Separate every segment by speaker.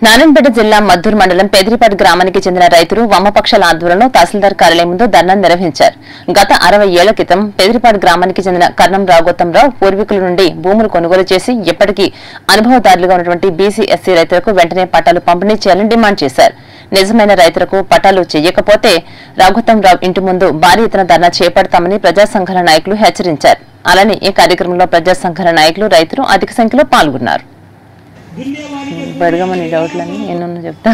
Speaker 1: నారాయణపేట జిల్లా మద్దూరు మండలం పెదిరిపాటి గ్రామానికి చెందిన రైతులు వామపక్షాల ఆధ్వర్యంలో తహసీల్దార్ కార్యాలయం ముందు ధర్నా నిర్వహించారు గత అరవై ఏళ్ల క్రితం పెదిరిపాటి గ్రామానికి చెందిన కర్ణం రాఘోత్తంరావు పూర్వీకుల నుండి భూములు కొనుగోలు చేసి ఇప్పటికీ అనుభవదారులుగా ఉన్నటువంటి బీసీ ఎస్సీ రైతులకు వెంటనే పట్టాలు పంపిణీ చేయాలని డిమాండ్ చేశారు నిజమైన రైతులకు పట్టాలు చేయకపోతే రాఘోత్తంరావు ఇంటి ముందు భారీ ఎత్తున ధర్నా చేపడతామని ప్రజా సంఘాల నాయకులు హెచ్చరించారు అలానే ఈ కార్యక్రమంలో ప్రజా సంఘాల నాయకులు రైతులు అధిక సంఖ్యలో పాల్గొన్నారు బడగమని డౌట్లన్నీ ఎన్నున్నా చెప్తా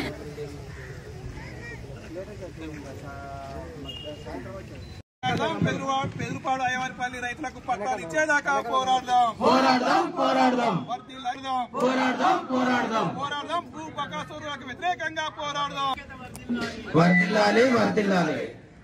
Speaker 2: పెదరువాడు పెదరుపాడు అయ్యవారిపల్లి రైతులకు పట్టాలు ఇచ్చేదాకా పోరాడదాం పోరాడదాం పోరాడదాం పోరాడదాం పోరాడదాం పోరాడదాం భూ బకాసురులకు వ్యతిరేకంగా పోరాడదాం
Speaker 3: వర్తిల్లాలి వర్తిల్లాలి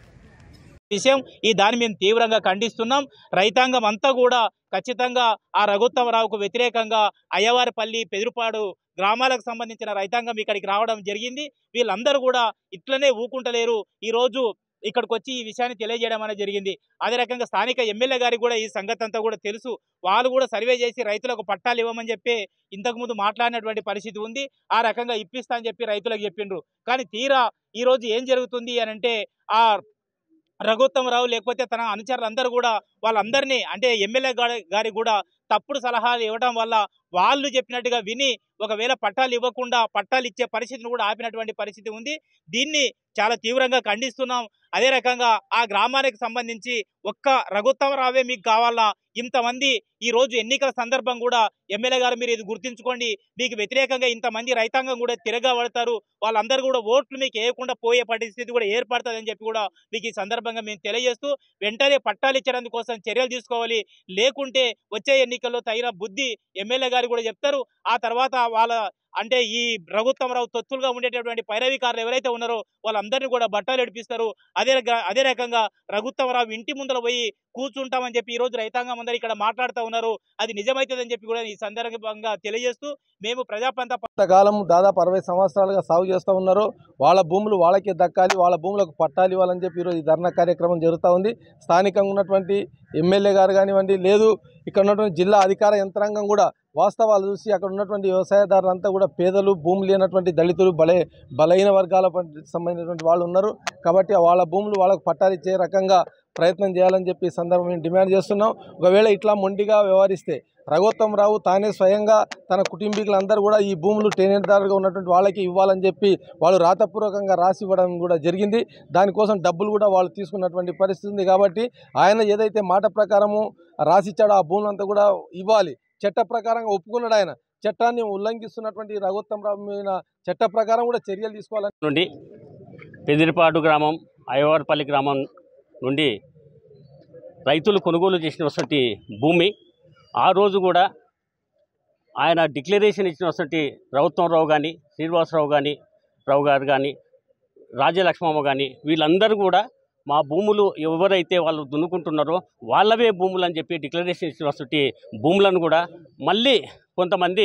Speaker 4: విషయం ఈ దాన్ని మేము తీవ్రంగా ఖండిస్తున్నాం రైతాంగం అంతా కూడా ఖచ్చితంగా ఆ రఘుత్తమరావుకు వ్యతిరేకంగా అయ్యవారిపల్లి పెదురుపాడు గ్రామాలకు సంబంధించిన రైతాంగం ఇక్కడికి రావడం జరిగింది వీళ్ళందరూ కూడా ఇట్లనే ఊకుంటలేరు ఈరోజు ఇక్కడికి వచ్చి ఈ విషయాన్ని తెలియజేయడం అనేది జరిగింది అదే రకంగా స్థానిక ఎమ్మెల్యే గారికి కూడా ఈ సంగతి అంతా కూడా తెలుసు వాళ్ళు కూడా సర్వే చేసి రైతులకు పట్టాలు ఇవ్వమని చెప్పి ఇంతకుముందు మాట్లాడినటువంటి పరిస్థితి ఉంది ఆ రకంగా ఇప్పిస్తా అని చెప్పి రైతులకు చెప్పిండ్రు కానీ తీరా ఈరోజు ఏం జరుగుతుంది అని అంటే ఆ రఘుత్తమరావు లేకపోతే తన అనుచరులందరూ కూడా వాళ్ళందరినీ అంటే ఎమ్మెల్యే గారి గారికి కూడా తప్పుడు సలహాలు ఇవ్వడం వల్ల వాళ్ళు చెప్పినట్టుగా విని ఒకవేళ పట్టాలు ఇవ్వకుండా పట్టాలు ఇచ్చే పరిస్థితిని కూడా ఆపినటువంటి పరిస్థితి ఉంది దీన్ని చాలా తీవ్రంగా ఖండిస్తున్నాం అదే రకంగా ఆ గ్రామానికి సంబంధించి ఒక్క రఘుత్తమరావే మీకు కావాలా ఇంతమంది ఈ రోజు ఎన్నికల సందర్భం కూడా ఎమ్మెల్యే గారు మీరు ఇది గుర్తుంచుకోండి మీకు వ్యతిరేకంగా ఇంతమంది రైతాంగం కూడా తిరగబడతారు వాళ్ళందరూ కూడా ఓట్లు మీకు వేయకుండా పోయే పరిస్థితి కూడా ఏర్పడుతుందని చెప్పి కూడా మీకు ఈ సందర్భంగా మేము తెలియజేస్తూ వెంటనే పట్టాలు ఇచ్చడానికి కోసం చర్యలు తీసుకోవాలి లేకుంటే వచ్చే ఎన్నికల్లో తగిన బుద్ధి ఎమ్మెల్యే గారు కూడా చెప్తారు ఆ తర్వాత వాళ్ళ అంటే ఈ రఘుత్తమరావు తొత్తులుగా ఉండేటటువంటి పైరవికారులు ఎవరైతే ఉన్నారో వాళ్ళందరినీ కూడా బట్టలు ఎడిపిస్తారు అదే రక- అదే రకంగా రఘుత్తమరావు ఇంటి ముందర పోయి కూర్చుంటామని చెప్పి ఈ రోజు రైతాంగం అందరూ ఇక్కడ మాట్లాడుతూ ఉన్నారు అది నిజమైతుందని చెప్పి కూడా ఈ సందర్భంగా తెలియజేస్తూ మేము ప్రజాపంత
Speaker 5: కాలం దాదాపు అరవై సంవత్సరాలుగా సాగు చేస్తూ ఉన్నారు వాళ్ళ భూములు వాళ్ళకే దక్కాలి వాళ్ళ భూములకు పట్టాలు ఇవ్వాలని చెప్పి ఈరోజు ఈ ధర్నా కార్యక్రమం జరుగుతూ ఉంది స్థానికంగా ఉన్నటువంటి ఎమ్మెల్యే గారు కానివ్వండి లేదు ఇక్కడ ఉన్నటువంటి జిల్లా అధికార యంత్రాంగం కూడా వాస్తవాలు చూసి అక్కడ ఉన్నటువంటి వ్యవసాయదారులంతా కూడా పేదలు భూములు లేనటువంటి దళితులు బలై బలైన వర్గాల పం- సంబంధించినటువంటి వాళ్ళు ఉన్నారు కాబట్టి వాళ్ళ భూములు వాళ్ళకు పట్టాలు ఇచ్చే రకంగా ప్రయత్నం చేయాలని చెప్పి ఈ సందర్భం మేము డిమాండ్ చేస్తున్నాం ఒకవేళ ఇట్లా మొండిగా వ్యవహరిస్తే రఘోత్తమ్ రావు తానే స్వయంగా తన కుటుంబీకులందరూ కూడా ఈ భూములు టెనెంట్దారుగా ఉన్నటువంటి వాళ్ళకి ఇవ్వాలని చెప్పి వాళ్ళు రాతపూర్వకంగా రాసి ఇవ్వడం కూడా జరిగింది దానికోసం డబ్బులు కూడా వాళ్ళు తీసుకున్నటువంటి పరిస్థితి ఉంది కాబట్టి ఆయన ఏదైతే మాట ప్రకారము రాసిచ్చాడో ఆ భూములంతా కూడా ఇవ్వాలి చట్ట ప్రకారంగా ఒప్పుకున్నాడు ఆయన చట్టాన్ని ఉల్లంఘిస్తున్నటువంటి రఘోత్తమ్ రావు మీద చట్ట ప్రకారం కూడా చర్యలు తీసుకోవాలని
Speaker 6: నుండి పెదిరిపాడు గ్రామం అయ్యవారిపల్లి గ్రామం నుండి రైతులు కొనుగోలు చేసినటువంటి భూమి ఆ రోజు కూడా ఆయన డిక్లరేషన్ ఇచ్చినటువంటి రౌత్తంరావు కానీ శ్రీనివాసరావు కానీ రావు గారు కానీ రాజ్యలక్ష్మమ్మ కానీ వీళ్ళందరూ కూడా మా భూములు ఎవరైతే వాళ్ళు దున్నుకుంటున్నారో వాళ్ళవే భూములు అని చెప్పి డిక్లరేషన్ ఇచ్చినటువంటి భూములను కూడా మళ్ళీ కొంతమంది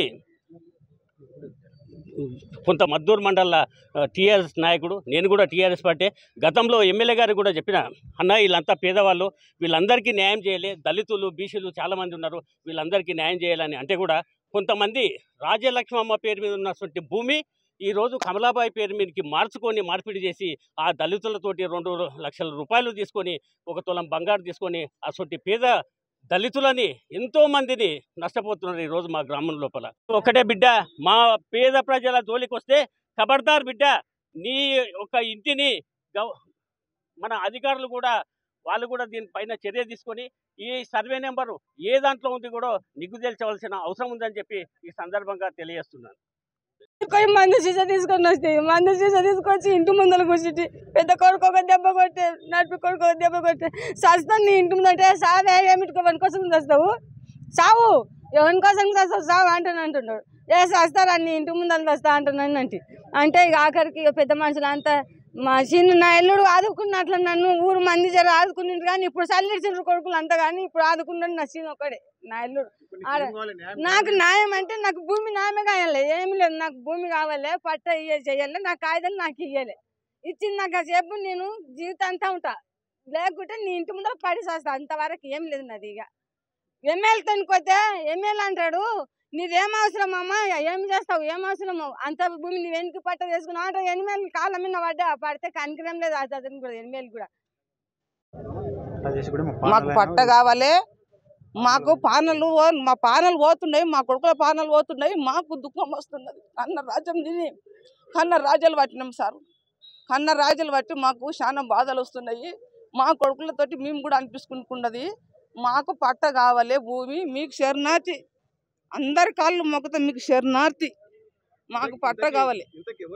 Speaker 6: కొంత మద్దూరు మండల టీఆర్ఎస్ నాయకుడు నేను కూడా టీఆర్ఎస్ పార్టీ గతంలో ఎమ్మెల్యే గారు కూడా చెప్పిన అన్న వీళ్ళంతా పేదవాళ్ళు వీళ్ళందరికీ న్యాయం చేయలే దళితులు బీసీలు చాలామంది ఉన్నారు వీళ్ళందరికీ న్యాయం చేయాలని అంటే కూడా కొంతమంది రాజ్యలక్ష్మమ్మ పేరు మీద ఉన్నటువంటి భూమి ఈ రోజు కమలాబాయి పేరు మీదకి మార్చుకొని మార్పిడి చేసి ఆ దళితులతోటి రెండు లక్షల రూపాయలు తీసుకొని ఒక తులం బంగారు తీసుకొని అసొంటి పేద దళితులని ఎంతో మందిని నష్టపోతున్నారు ఈ రోజు మా గ్రామం లోపల ఒకటే బిడ్డ మా పేద ప్రజల జోలికి వస్తే ఖబర్దార్ బిడ్డ నీ ఒక ఇంటిని గవ- మన అధికారులు కూడా వాళ్ళు కూడా దీనిపైన చర్య తీసుకొని ఈ సర్వే నెంబరు ఏ దాంట్లో ఉంది కూడా నిగ్గు తేల్చవలసిన అవసరం ఉందని చెప్పి ఈ సందర్భంగా తెలియజేస్తున్నాను
Speaker 7: పోయి మందు సీస తీసుకొని వస్తే మందు సీస తీసుకొచ్చి ఇంటి ముందర కూర్చుంటే పెద్ద కొడుకు ఒక దెబ్బ కొట్టే నడిపి కొడుకు ఒక దెబ్బ కొట్టే సస్తాను నీ ఇంటి ముందంటే సావే ఏమిటికో ఎవరి కోసం చేస్తావు సావు ఎవరి కోసం చేస్తావు సావు అంటాను అంటున్నాడు ఏ చేస్తారా నీ ఇంటి ముందర వస్తా అంటున్నాను అంటే అంటే ఇక ఆఖరికి ఇక పెద్ద మనుషులు అంతా మా చిన్న నా ఎల్లుడు ఆదుకున్నట్లు నన్ను ఊరు మంది జర ఆదుకున్నారు కానీ ఇప్పుడు చల్లిడిచిన కొడుకులు అంతా కానీ ఇప్పుడు ఆదుకున్నాడు నా చిన్న ఒకడే నా ఎల్లుడు ఆడ నాకు న్యాయం అంటే నాకు భూమి న్యాయమే కావాలి ఏమి లేదు నాకు భూమి కావాలి పట్ట ఇయ్య చేయాలి నాకు కాగితాలు నాకు ఇయ్యాలి ఇచ్చింది నాకు సేపు నేను జీవితాంతా ఉంటా లేకుంటే నీ ఇంటి ముందర పడి చేస్తా అంతవరకు ఏం లేదు నాది ఇక ఎమ్మెల్యేతో పోతే ఎమ్మెల్యే అంటాడు నీదేం అవసరం అమ్మా ఏం చేస్తావు ఏం అవసరము అంత భూమి నువ్వు వెనుక పట్ట చేసుకున్నావు అంటే ఎనిమిది కాళ్ళ మీద పడ్డా పడితే కనికరం లేదు అతను కూడా ఎనిమిది కూడా
Speaker 8: మాకు పట్ట కావాలి మాకు పానలు ఓ- మా పానలు పోతున్నాయి మా కొడుకుల పానలు పోతున్నాయి మాకు దుఃఖం వస్తున్నది కన్న రాజ్యం తిని కన్న రాజ్యాలు పట్టినాం సార్ కన్న రాజ్యాలు బట్టి మాకు చాలా బాధలు వస్తున్నాయి మా కొడుకులతోటి మేము కూడా అనిపించుకుంటున్నది మాకు పట్ట కావాలి భూమి మీకు శరణార్థి అందరి కాళ్ళు మొక్కుతాం మీకు శరణార్థి మాకు పట్ట కావాలి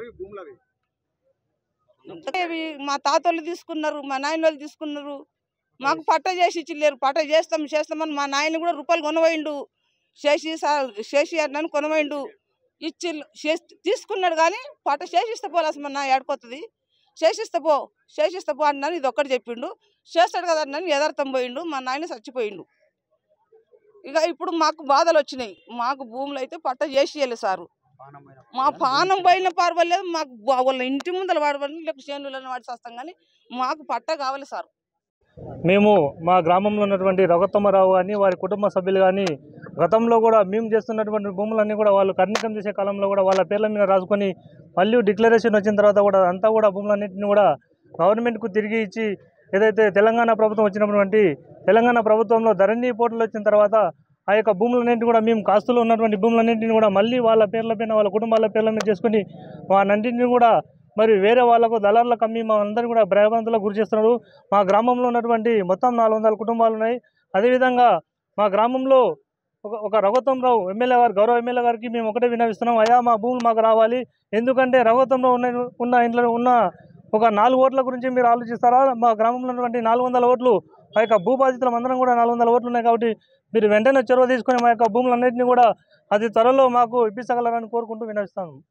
Speaker 8: ఇవి మా తాతోళ్ళు తీసుకున్నారు మా నాయన వాళ్ళు తీసుకున్నారు మాకు పట్ట చేసి ఇచ్చిలేరు పట్ట చేస్తాం చేస్తామని మా నాయన కూడా రూపాయలు కొనవైండు చేసి సా- చేసి అన్నాను కొనవైండు ఇచ్చి చేసి- తీసుకున్నాడు కానీ పట్ట చేసిస్తే పోలాసి మన ఏడుకోతుంది చేసిస్తే పో చేసిస్తే పో అన్నాను ఇది ఒక్కటి చెప్పిండు చేస్తాడు కదా అన్నాను యథార్థం పోయిండు మా నాయన చచ్చిపోయిండు ఇక ఇప్పుడు మాకు బాధలు వచ్చినాయి మాకు భూములు అయితే పట్ట చేసి ఇవ్వలేదు సారు మా పానం పోయిన పర్వాలేదు మాకు బా- వాళ్ళ ఇంటి ముందర వాడబడి లేక చేనులను వాడి చేస్తాం కానీ మాకు పట్ట కావాలి సార్
Speaker 9: మేము మా గ్రామంలో ఉన్నటువంటి రఘుత్తమరావు కానీ వారి కుటుంబ సభ్యులు కానీ గతంలో కూడా మేము చేస్తున్నటువంటి భూములన్నీ కూడా వాళ్ళు కర్ణికం చేసే కాలంలో కూడా వాళ్ళ పేర్ల మీద రాసుకొని మళ్ళీ డిక్లరేషన్ వచ్చిన తర్వాత కూడా అంతా కూడా భూములన్నింటినీ కూడా గవర్నమెంట్కు తిరిగి ఇచ్చి ఏదైతే తెలంగాణ ప్రభుత్వం వచ్చినటువంటి తెలంగాణ ప్రభుత్వంలో ధరణి పోర్టులు వచ్చిన తర్వాత ఆ యొక్క భూములన్నింటినీ కూడా మేము కాస్తులో ఉన్నటువంటి భూములన్నింటినీ కూడా మళ్ళీ వాళ్ళ పేర్ల పైన వాళ్ళ కుటుంబాల పేర్ల మీద చేసుకొని వాటన్నింటినీ కూడా మరి వేరే వాళ్ళకు దళారులకు అమ్మి మా అందరినీ కూడా భయభ్రాంతులకు గురి చేస్తున్నారు మా గ్రామంలో ఉన్నటువంటి మొత్తం నాలుగు వందల కుటుంబాలు ఉన్నాయి అదేవిధంగా మా గ్రామంలో ఒక ఒక రఘుత్తంరావు ఎమ్మెల్యే గారు గౌరవ ఎమ్మెల్యే గారికి మేము ఒకటే విన్నవిస్తున్నాం అయ్యా మా భూములు మాకు రావాలి ఎందుకంటే రఘుత్తంరావు ఉన్న ఉన్న ఇంట్లో ఉన్న ఒక నాలుగు ఓట్ల గురించి మీరు ఆలోచిస్తారా మా గ్రామంలో ఉన్నటువంటి నాలుగు వందల ఓట్లు ఆ యొక్క భూ బాధితులం అందరం కూడా నాలుగు వందల ఓట్లు ఉన్నాయి కాబట్టి మీరు వెంటనే చొరవ తీసుకొని మా యొక్క భూములన్నింటినీ కూడా అతి త్వరలో మాకు ఇప్పించగలరని కోరుకుంటూ వినవిస్తాను